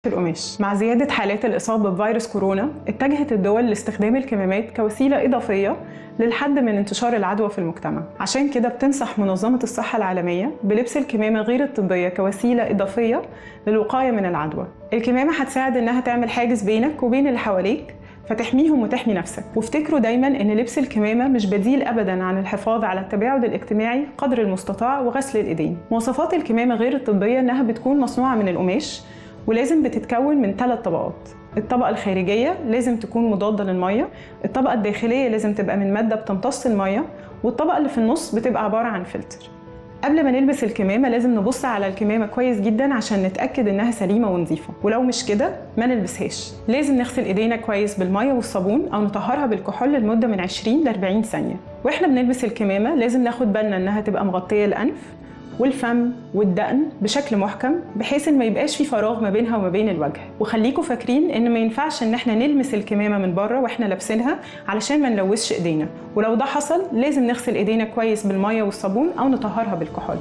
القماش مع زيادة حالات الإصابة بفيروس كورونا اتجهت الدول لاستخدام الكمامات كوسيلة إضافية للحد من انتشار العدوى في المجتمع عشان كده بتنصح منظمة الصحة العالمية بلبس الكمامة غير الطبية كوسيلة إضافية للوقاية من العدوى الكمامة هتساعد إنها تعمل حاجز بينك وبين اللي حواليك فتحميهم وتحمي نفسك وافتكروا دايما ان لبس الكمامه مش بديل ابدا عن الحفاظ على التباعد الاجتماعي قدر المستطاع وغسل الايدين مواصفات الكمامه غير الطبيه انها بتكون مصنوعه من القماش ولازم بتتكون من ثلاث طبقات الطبقة الخارجية لازم تكون مضادة للمية الطبقة الداخلية لازم تبقى من مادة بتمتص المية والطبقة اللي في النص بتبقى عبارة عن فلتر قبل ما نلبس الكمامة لازم نبص على الكمامة كويس جدا عشان نتأكد إنها سليمة ونظيفة ولو مش كده ما نلبسهاش لازم نغسل إيدينا كويس بالمية والصابون أو نطهرها بالكحول لمدة من 20 ل 40 ثانية وإحنا بنلبس الكمامة لازم ناخد بالنا إنها تبقى مغطية الأنف والفم والدقن بشكل محكم بحيث ان ما يبقاش في فراغ ما بينها وما بين الوجه وخليكم فاكرين ان ما ينفعش ان احنا نلمس الكمامه من بره واحنا لابسينها علشان ما نلوثش ايدينا ولو ده حصل لازم نغسل ايدينا كويس بالميه والصابون او نطهرها بالكحول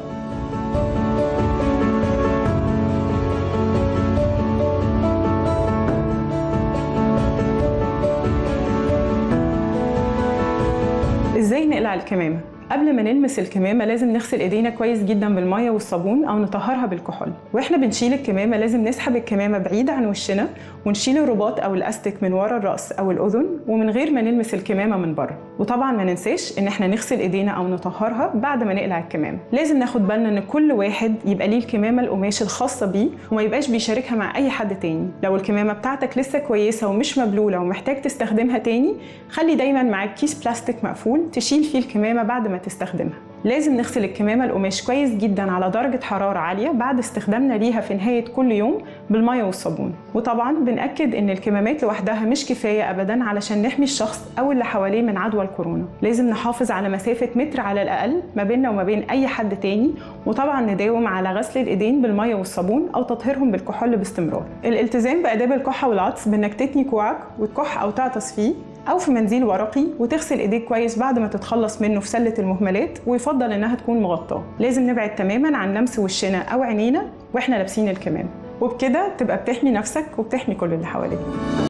ازاي نقلع الكمامه قبل ما نلمس الكمامه لازم نغسل ايدينا كويس جدا بالميه والصابون او نطهرها بالكحول واحنا بنشيل الكمامه لازم نسحب الكمامه بعيد عن وشنا ونشيل الرباط او الاستك من ورا الراس او الاذن ومن غير ما نلمس الكمامه من بره وطبعا ما ننساش ان احنا نغسل ايدينا او نطهرها بعد ما نقلع الكمامه لازم ناخد بالنا ان كل واحد يبقى ليه الكمامه القماش الخاصه بيه وما يبقاش بيشاركها مع اي حد تاني لو الكمامه بتاعتك لسه كويسه ومش مبلوله ومحتاج تستخدمها تاني خلي دايما معاك كيس بلاستيك مقفول تشيل فيه الكمامه بعد ما تستخدمها لازم نغسل الكمامة القماش كويس جدا على درجة حرارة عالية بعد استخدامنا ليها في نهاية كل يوم بالمية والصابون وطبعا بنأكد ان الكمامات لوحدها مش كفاية ابدا علشان نحمي الشخص او اللي حواليه من عدوى الكورونا لازم نحافظ على مسافة متر على الاقل ما بيننا وما بين اي حد تاني وطبعا نداوم على غسل الايدين بالمية والصابون او تطهيرهم بالكحول باستمرار الالتزام باداب الكحة والعطس بانك تتني كوعك وتكح او تعطس فيه او في منديل ورقي وتغسل ايديك كويس بعد ما تتخلص منه في سله المهملات ويفضل انها تكون مغطاه لازم نبعد تماما عن لمس وشنا او عينينا واحنا لابسين الكمام وبكده تبقى بتحمي نفسك وبتحمي كل اللي حواليك